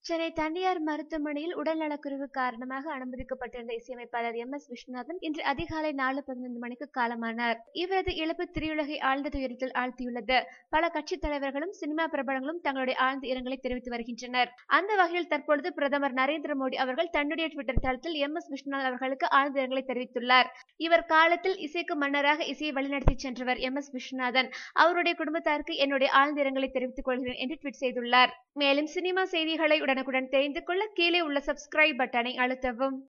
சென்னை தனியார் மருத்துவமனையில் உடல்நலக்குறைவு காரணமாக அனுமதிக்கப்பட்டிருந்த இசையமைப்பாளர் எம் எஸ் விஸ்வநாதன் இன்று அதிகாலை நாலு பதினைந்து மணிக்கு காலமானார் இவரது இழப்பு திரையுலகை ஆழ்ந்த துயரத்தில் ஆழ்த்தியுள்ளது பல கட்சித் தலைவர்களும் சினிமா பிரபலங்களும் தங்களுடைய ஆழ்ந்த இரங்கலை தெரிவித்து வருகின்றனர் அந்த வகையில் தற்பொழுது பிரதமர் நரேந்திர மோடி அவர்கள் தன்னுடைய ட்விட்டர் தளத்தில் எம் எஸ் விஸ்வநாதன் அவர்களுக்கு ஆழ்ந்த இரங்கலை தெரிவித்துள்ளார் இவர் காலத்தில் இசைக்கு மன்னராக இசையை வழிநடத்தி சென்றவர் எம் எஸ் விஸ்வநாதன் அவருடைய குடும்பத்தாருக்கு என்னுடைய ஆழ்ந்த இரங்கலை தெரிவித்துக் கொள்கிறேன் என்று ட்வீட் செய்துள்ளார் மேலும் சினிமா செய்திகளை உடனுக்குடன் தெரிந்து கொள்ள கீழே உள்ள சப்ஸ்கிரைப் பட்டனை அழுத்தவும்